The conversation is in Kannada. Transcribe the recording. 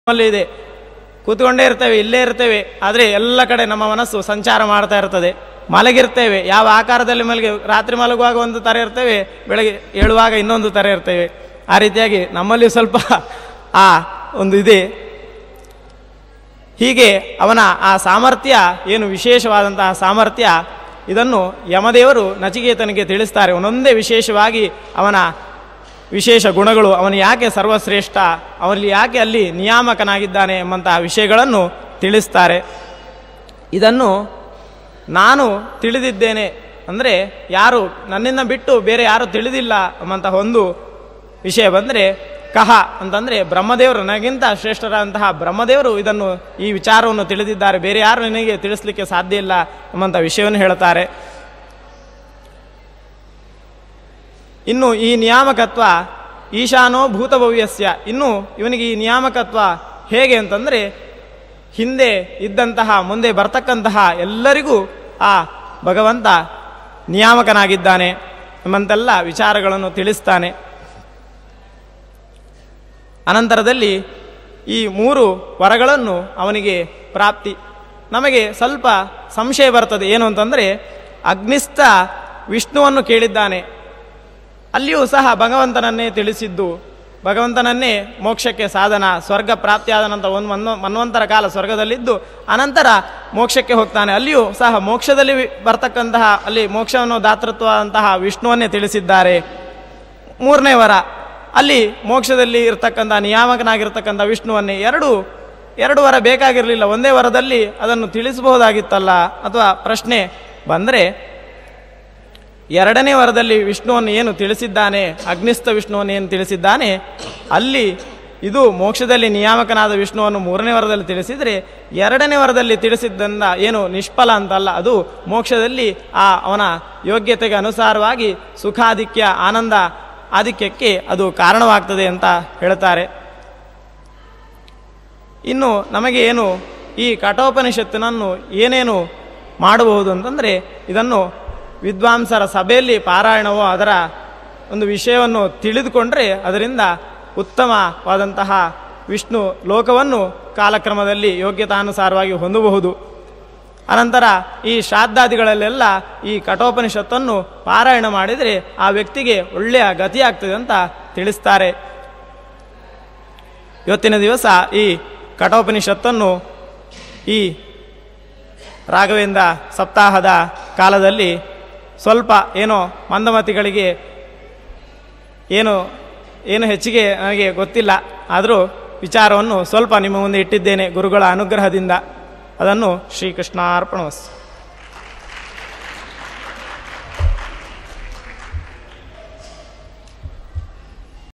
ನಮ್ಮಲ್ಲಿ ಇದೆ ಕೂತ್ಕೊಂಡೇ ಇರ್ತೇವೆ ಇಲ್ಲೇ ಇರ್ತೇವೆ ಆದರೆ ಎಲ್ಲ ಕಡೆ ನಮ್ಮ ಮನಸ್ಸು ಸಂಚಾರ ಮಾಡ್ತಾ ಇರ್ತದೆ ಮಲಗಿರ್ತೇವೆ ಯಾವ ಆಕಾರದಲ್ಲಿ ಮಲಗಿ ರಾತ್ರಿ ಮಲಗುವಾಗ ಒಂದು ಥರ ಇರ್ತೇವೆ ಬೆಳಗ್ಗೆ ಏಳುವಾಗ ಇನ್ನೊಂದು ಥರ ಇರ್ತೇವೆ ಆ ರೀತಿಯಾಗಿ ನಮ್ಮಲ್ಲಿ ಸ್ವಲ್ಪ ಆ ಒಂದು ಇದೆ ಹೀಗೆ ಅವನ ಆ ಸಾಮರ್ಥ್ಯ ಏನು ವಿಶೇಷವಾದಂತಹ ಸಾಮರ್ಥ್ಯ ಇದನ್ನು ಯಮದೇವರು ನಚಿಕೇತನಿಗೆ ತಿಳಿಸ್ತಾರೆ ಒಂದೊಂದೇ ವಿಶೇಷವಾಗಿ ಅವನ ವಿಶೇಷ ಗುಣಗಳು ಅವನು ಯಾಕೆ ಸರ್ವಶ್ರೇಷ್ಠ ಅವನಲ್ಲಿ ಯಾಕೆ ಅಲ್ಲಿ ನಿಯಾಮಕನಾಗಿದ್ದಾನೆ ಎಂಬಂತಹ ವಿಷಯಗಳನ್ನು ತಿಳಿಸ್ತಾರೆ ಇದನ್ನು ನಾನು ತಿಳಿದಿದ್ದೇನೆ ಅಂದರೆ ಯಾರು ನನ್ನಿಂದ ಬಿಟ್ಟು ಬೇರೆ ಯಾರು ತಿಳಿದಿಲ್ಲ ಎಂಬಂತಹ ಒಂದು ವಿಷಯ ಬಂದರೆ ಕಹ ಅಂತಂದರೆ ಬ್ರಹ್ಮದೇವರು ನನಗಿಂತ ಶ್ರೇಷ್ಠರಾದಂತಹ ಬ್ರಹ್ಮದೇವರು ಇದನ್ನು ಈ ವಿಚಾರವನ್ನು ತಿಳಿದಿದ್ದಾರೆ ಬೇರೆ ಯಾರು ನನಗೆ ತಿಳಿಸ್ಲಿಕ್ಕೆ ಸಾಧ್ಯ ಇಲ್ಲ ಎಂಬಂಥ ವಿಷಯವನ್ನು ಹೇಳ್ತಾರೆ ಇನ್ನು ಈ ನಿಯಾಮಕತ್ವ ಈಶಾನೋ ಭೂತಭವ್ಯಸ್ಯ ಇನ್ನು ಇವನಿಗೆ ಈ ನಿಯಾಮಕತ್ವ ಹೇಗೆ ಅಂತಂದರೆ ಹಿಂದೆ ಇದ್ದಂತಹ ಮುಂದೆ ಬರ್ತಕ್ಕಂತಹ ಎಲ್ಲರಿಗೂ ಆ ಭಗವಂತ ನಿಯಾಮಕನಾಗಿದ್ದಾನೆ ಎಂಬಂತೆಲ್ಲ ವಿಚಾರಗಳನ್ನು ತಿಳಿಸ್ತಾನೆ ಅನಂತರದಲ್ಲಿ ಈ ಮೂರು ವರಗಳನ್ನು ಅವನಿಗೆ ಪ್ರಾಪ್ತಿ ನಮಗೆ ಸ್ವಲ್ಪ ಸಂಶಯ ಬರ್ತದೆ ಏನು ಅಂತಂದರೆ ಅಗ್ನಿಸ್ಥ ವಿಷ್ಣುವನ್ನು ಕೇಳಿದ್ದಾನೆ ಅಲ್ಲಿಯೂ ಸಹ ಭಗವಂತನನ್ನೇ ತಿಳಿಸಿದ್ದು ಭಗವಂತನನ್ನೇ ಮೋಕ್ಷಕ್ಕೆ ಸಾಧನ ಸ್ವರ್ಗ ಪ್ರಾಪ್ತಿಯಾದ ನಂತರ ಒಂದು ಮನ್ವ ಮನ್ವಂತರ ಕಾಲ ಸ್ವರ್ಗದಲ್ಲಿದ್ದು ಅನಂತರ ಮೋಕ್ಷಕ್ಕೆ ಹೋಗ್ತಾನೆ ಅಲ್ಲಿಯೂ ಸಹ ಮೋಕ್ಷದಲ್ಲಿ ಬರ್ತಕ್ಕಂತಹ ಅಲ್ಲಿ ಮೋಕ್ಷವನ್ನು ದಾತೃತ್ವ ಅಂತಹ ವಿಷ್ಣುವನ್ನೇ ತಿಳಿಸಿದ್ದಾರೆ ಮೂರನೇ ವರ ಅಲ್ಲಿ ಮೋಕ್ಷದಲ್ಲಿ ಇರ್ತಕ್ಕಂಥ ನಿಯಾಮಕನಾಗಿರ್ತಕ್ಕಂಥ ವಿಷ್ಣುವನ್ನೇ ಎರಡು ಎರಡು ವರ ಬೇಕಾಗಿರಲಿಲ್ಲ ಒಂದೇ ವರದಲ್ಲಿ ಅದನ್ನು ತಿಳಿಸಬಹುದಾಗಿತ್ತಲ್ಲ ಅಥವಾ ಪ್ರಶ್ನೆ ಬಂದರೆ ಎರಡನೇ ವರದಲ್ಲಿ ವಿಷ್ಣುವನ್ನು ಏನು ತಿಳಿಸಿದ್ದಾನೆ ಅಗ್ನಿಸ್ಥ ವಿಷ್ಣುವನ್ನು ಏನು ತಿಳಿಸಿದ್ದಾನೆ ಅಲ್ಲಿ ಇದು ಮೋಕ್ಷದಲ್ಲಿ ನಿಯಾಮಕನಾದ ವಿಷ್ಣುವನ್ನು ಮೂರನೇ ವರದಲ್ಲಿ ತಿಳಿಸಿದರೆ ಎರಡನೇ ವರದಲ್ಲಿ ತಿಳಿಸಿದ್ದರಿಂದ ಏನು ನಿಷ್ಫಲ ಅಂತಲ್ಲ ಅದು ಮೋಕ್ಷದಲ್ಲಿ ಆ ಅವನ ಯೋಗ್ಯತೆಗೆ ಅನುಸಾರವಾಗಿ ಸುಖಾಧಿಕ್ಯ ಆನಂದ ಆಧಿಕ್ಯಕ್ಕೆ ಅದು ಕಾರಣವಾಗ್ತದೆ ಅಂತ ಹೇಳ್ತಾರೆ ಇನ್ನು ನಮಗೆ ಏನು ಈ ಕಠೋಪನಿಷತ್ತಿನನ್ನು ಏನೇನು ಮಾಡಬಹುದು ಅಂತಂದರೆ ಇದನ್ನು ವಿದ್ವಾಂಸರ ಸಭೆಯಲ್ಲಿ ಪಾರಾಯಣವೋ ಅದರ ಒಂದು ವಿಷಯವನ್ನು ತಿಳಿದುಕೊಂಡ್ರೆ ಅದರಿಂದ ಉತ್ತಮವಾದಂತಹ ವಿಷ್ಣು ಲೋಕವನ್ನು ಕಾಲಕ್ರಮದಲ್ಲಿ ಯೋಗ್ಯತಾನುಸಾರವಾಗಿ ಹೊಂದಬಹುದು ಅನಂತರ ಈ ಶ್ರಾದ್ದಾದಿಗಳಲ್ಲೆಲ್ಲ ಈ ಕಠೋಪನಿಷತ್ತನ್ನು ಪಾರಾಯಣ ಮಾಡಿದರೆ ಆ ವ್ಯಕ್ತಿಗೆ ಒಳ್ಳೆಯ ಗತಿಯಾಗ್ತದೆ ಅಂತ ತಿಳಿಸ್ತಾರೆ ಇವತ್ತಿನ ದಿವಸ ಈ ಕಠೋಪನಿಷತ್ತನ್ನು ಈ ರಾಘವೇಂದ್ರ ಸಪ್ತಾಹದ ಕಾಲದಲ್ಲಿ ಸ್ವಲ್ಪ ಏನೋ ಮಂದಮತಿಗಳಿಗೆ ಏನು ಏನು ಹೆಚ್ಚಿಗೆ ನನಗೆ ಗೊತ್ತಿಲ್ಲ ಆದರೂ ವಿಚಾರವನ್ನು ಸ್ವಲ್ಪ ನಿಮ್ಮ ಮುಂದೆ ಇಟ್ಟಿದ್ದೇನೆ ಗುರುಗಳ ಅನುಗ್ರಹದಿಂದ ಅದನ್ನು ಶ್ರೀಕೃಷ್ಣಾರ್ಪಣವಸ್ತು